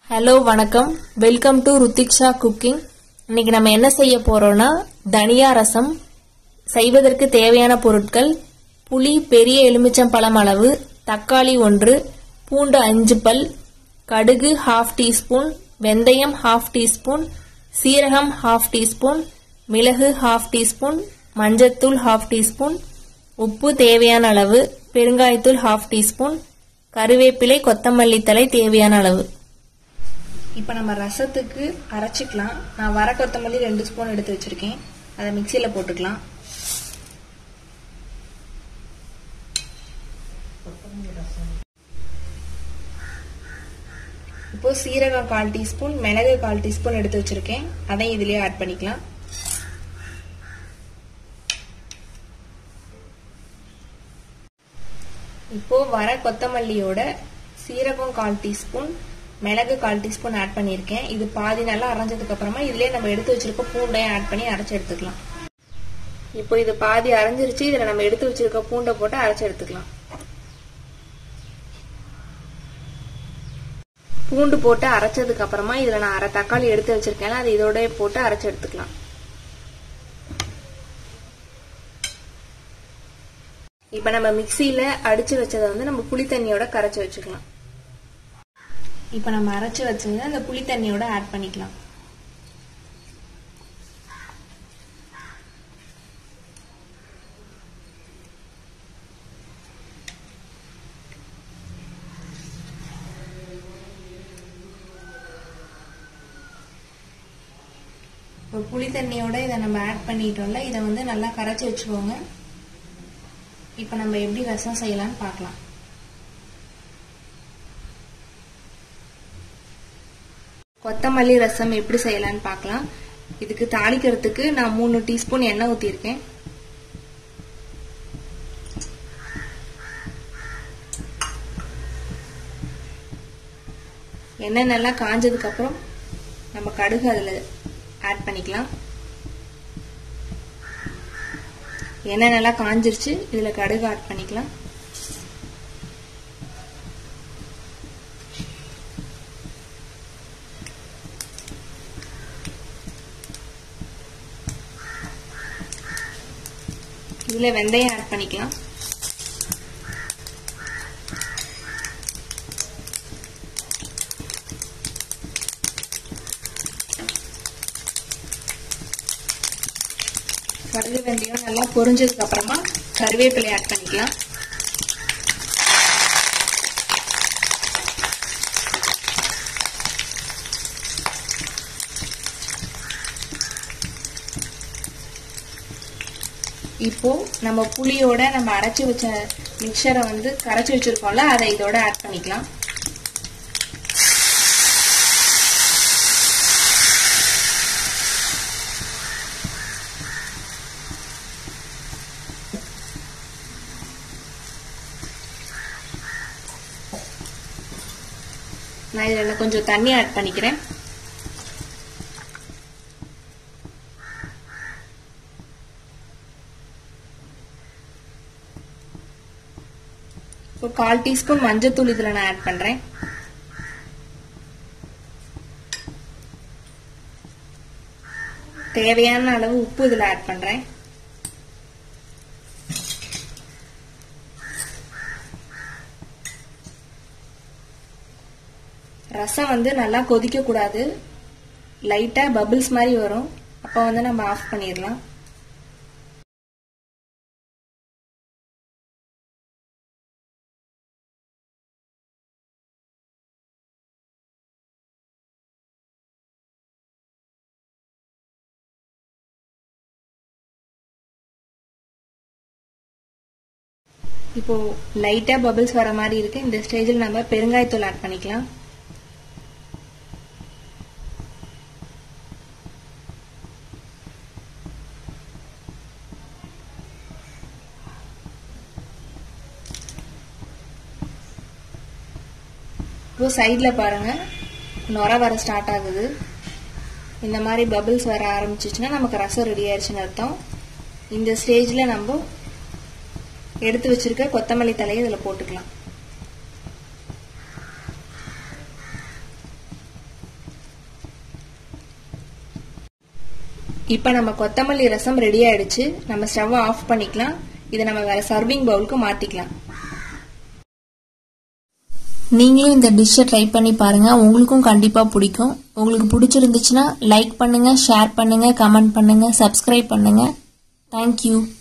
hello வணக்கம் welcome to ருத்திக்ஷா cooking இன்னைக்கு நம்ம என்ன செய்ய போறோம்னா தனியா ரசம் செய்வதற்கு தேவையான பொருட்கள் புளி பெரிய எலுமிச்சம்பழம் அளவு தக்காளி ஒன்று பூண்டு அஞ்சு பல் கடுகு ஹாஃப் டீஸ்பூன் வெந்தயம் ஹாஃப் டீஸ்பூன் சீரகம் ஹாஃப் டீஸ்பூன் மிளகு ஹாஃப் டீஸ்பூன் மஞ்சத்தூள் ஹாஃப் டீஸ்பூன் உப்பு தேவையான அளவு பெருங்காயத்தூள் ஹாஃப் டீஸ்பூன் கருவேப்பிலை கொத்தமல்லி தழை தேவையான அளவு இப்போ நம்ம ரசத்துக்கு அரைச்சிக்கலாம் நான் வர கொத்தமல்லி ரெண்டு ஸ்பூன் எடுத்து வச்சிருக்கேன் அதை மிக்சியில் போட்டுக்கலாம் இப்போ சீரகம் கால் டீஸ்பூன் மிளகு கால் டீஸ்பூன் எடுத்து வச்சிருக்கேன் அதையும் இதுலயே ஆட் பண்ணிக்கலாம் இப்போ வர கொத்தமல்லியோட சீரகம் கால் டீஸ்பூன் மிளகு கால் டீஸ்பூன் ஆட் பண்ணியிருக்கேன் இது பாதி நல்லா அரைஞ்சதுக்கு அப்புறமா இதுலயே நம்ம எடுத்து வச்சிருக்க பூண்டையும் ஆட் பண்ணி அரைச்சு எடுத்துக்கலாம் இப்போ இது பாதி அரைஞ்சிருச்சு இதுல நம்ம எடுத்து வச்சிருக்க பூண்டை போட்டு அரைச்சு எடுத்துக்கலாம் பூண்டு போட்டு அரைச்சதுக்கு அப்புறமா இதுல நான் அரை தக்காளி எடுத்து வச்சிருக்கேன் அதை இதோட போட்டு அரைச்சு எடுத்துக்கலாம் இப்ப நம்ம மிக்சியில அடிச்சு வச்சதை வந்து நம்ம புளி தண்ணியோட கரைச்சு வச்சுக்கலாம் இப்ப நம்ம அரைச்சு வச்சதை அந்த புளி தண்ணியோட ஆட் பண்ணிக்கலாம் இப்போ புளி தண்ணியோட இதை நம்ம ஆட் பண்ணிட்டோம்ல இதை வந்து நல்லா கரைச்சி வச்சுக்கோங்க இப்போ நம்ம எப்படி ரசம் செய்யலாம்னு பார்க்கலாம் கொத்தமல்லி ரசம் எப்படி செய்யலாம்னு பார்க்கலாம் இதுக்கு தாளிக்கிறதுக்கு நான் மூணு டீஸ்பூன் எண்ணெய் ஊற்றிருக்கேன் எண்ணெய் நல்லா காஞ்சதுக்கு அப்புறம் நம்ம கடுகு அதில் ஆட் பண்ணிக்கலாம் எண்ணெய் நல்லா காஞ்சிருச்சு இதில் கடுகு ஆட் பண்ணிக்கலாம் இதில் வெந்தயம் ஆட் பண்ணிக்கலாம் கடுகு வெந்தயம் நல்லா பொரிஞ்சதுக்கு அப்புறமா கருவேப்பிலை ஆட் பண்ணிக்கலாம் இப்போ நம்ம புளியோட நம்ம அரைச்சி வச்ச மிக்சரை வந்து கரைச்சி வச்சிருக்கோம்ல அதை இதோட ஆட் பண்ணிக்கலாம் நான் இதில் கொஞ்சம் தண்ணி ஆட் பண்ணிக்கிறேன் இப்போ கால் டீஸ்பூன் மஞ்சத்தூள் இதில் நான் ஆட் பண்ணுறேன் தேவையான அளவு உப்பு இதில் ஆட் பண்ணுறேன் ரசம் வந்து நல்லா கொதிக்க கூடாது லைட்டா பபிள்ஸ் மாதிரி வரும் அப்போ வந்து நம்ம ஆஃப் பண்ணிடலாம் இப்போ லைட்டா பபிள்ஸ் வர மாதிரி இருக்கு இந்த ஸ்டேஜில் நம்ம பெருங்காயத்தூள் ஆட் பண்ணிக்கலாம் இப்போ சைடில் பாருங்க நுர வர ஸ்டார்ட் ஆகுது இந்த மாதிரி பபிள்ஸ் வர ஆரம்பிச்சிச்சுன்னா நமக்கு ரசம் ரெடி ஆயிடுச்சுன்னு அர்த்தம் இந்த ஸ்டேஜில் நம்ம எடுத்து வச்சிருக்க கொத்தமல்லி தலையை இதில் போட்டுக்கலாம் இப்போ நம்ம கொத்தமல்லி ரசம் ரெடி ஆயிடுச்சு நம்ம ஸ்டவ்வை ஆஃப் பண்ணிக்கலாம் இதை நம்ம வேற சர்விங் பவுலுக்கு மாத்திக்கலாம் நீங்களும் இந்த டிஷ்ஷை ட்ரை பண்ணி பாருங்க உங்களுக்கும் கண்டிப்பா பிடிக்கும் உங்களுக்கு பிடிச்சிருந்துச்சுன்னா லைக் பண்ணுங்க ஷேர் பண்ணுங்க கமெண்ட் பண்ணுங்க சப்ஸ்கிரைப் பண்ணுங்க தேங்க்யூ